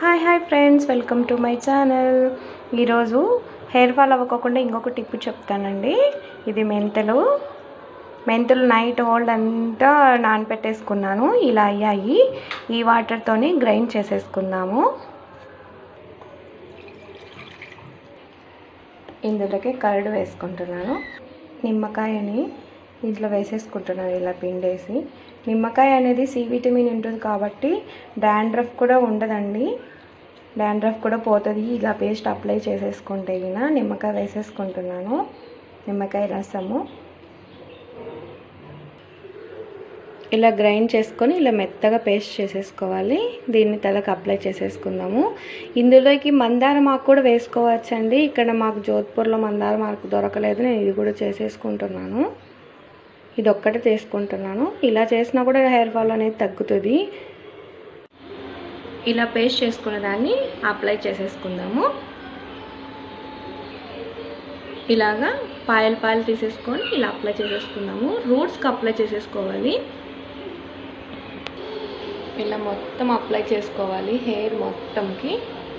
hi hi friends welcome to my channel ఈరోజు hair fall అవ్వకోకుండా ఇంకొక టిప్ చెప్తానండి ఇది మెంతులు మెంతులు నైట్ ఓల్డ్ అంతా నానపెట్టేసుకున్నాను ఇలా అయ్యాయి ఈ వాటర్తోని గ్రైండ్ చేసేసుకుందాము ఇందులోకి కరడు వేసుకుంటున్నాను నిమ్మకాయని ఇంట్లో వేసేసుకుంటున్నాను ఇలా పిండేసి నిమ్మకాయ అనేది సి విటమిన్ ఉంటుంది కాబట్టి డాండ్రఫ్ కూడా ఉండదండి డాండ్రఫ్ కూడా పోతుంది ఇలా పేస్ట్ అప్లై చేసేసుకుంటే ఈయన నిమ్మకాయ వేసేసుకుంటున్నాను నిమ్మకాయ రసము ఇలా గ్రైండ్ చేసుకొని ఇలా మెత్తగా పేస్ట్ చేసేసుకోవాలి దీన్ని తలకు అప్లై చేసేసుకుందాము ఇందులోకి మందారం ఆకు కూడా వేసుకోవచ్చండి ఇక్కడ మాకు జోధ్పూర్లో మందారం ఆకు దొరకలేదు నేను ఇది కూడా చేసేసుకుంటున్నాను ఇది ఒక్కటే తీసుకుంటున్నాను ఇలా చేసినా కూడా హెయిర్ ఫాల్ అనేది తగ్గుతుంది ఇలా పేస్ట్ చేసుకున్న దాన్ని అప్లై చేసేసుకుందాము ఇలాగా పాయలు పాయలు తీసేసుకొని ఇలా అప్లై చేసేసుకుందాము రూట్స్కి అప్లై చేసేసుకోవాలి ఇలా మొత్తం అప్లై చేసుకోవాలి హెయిర్ మొత్తంకి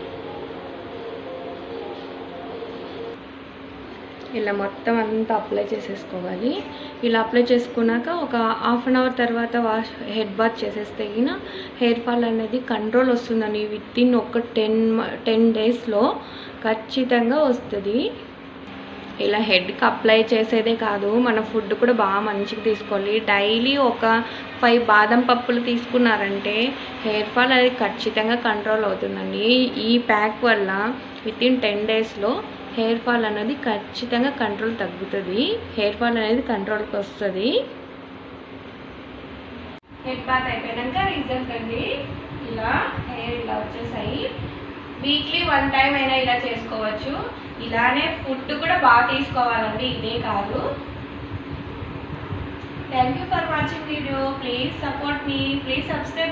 ఇలా మొత్తం అంతా అప్లై చేసేసుకోవాలి ఇలా అప్లై చేసుకున్నాక ఒక హాఫ్ అన్ అవర్ తర్వాత వాష్ హెడ్ బాత్ చేసేస్తే గిన హెయిర్ ఫాల్ అనేది కంట్రోల్ వస్తుందని విత్ ఇన్ ఒక టెన్ టెన్ డేస్లో ఖచ్చితంగా వస్తుంది ఇలా హెడ్కి అప్లై చేసేదే కాదు మన ఫుడ్ కూడా బాగా మంచిగా తీసుకోవాలి డైలీ ఒక ఫైవ్ బాదం పప్పులు తీసుకున్నారంటే హెయిర్ ఫాల్ అనేది ఖచ్చితంగా కంట్రోల్ అవుతుందండి ఈ ప్యాక్ వల్ల విత్ ఇన్ టెన్ డేస్లో హెయిర్ ఫాల్ అనేది ఖచ్చితంగా కంట్రోల్ తగ్గుతుంది హెయిర్ ఫాల్ అనేది కంట్రోల్కి వస్తుంది హెడ్ బాత్ అయిపోయాక రిజల్ట్ అండి ఇలా హెయిర్ ఇలా వచ్చేసాయి వీక్లీ వన్ టైం అయినా ఇలా చేసుకోవచ్చు ఇలానే ఫుడ్ కూడా బాగా తీసుకోవాలండి ఇదే కాదు thank you for watching video please support మీ ప్లీజ్ సబ్స్క్రైబ్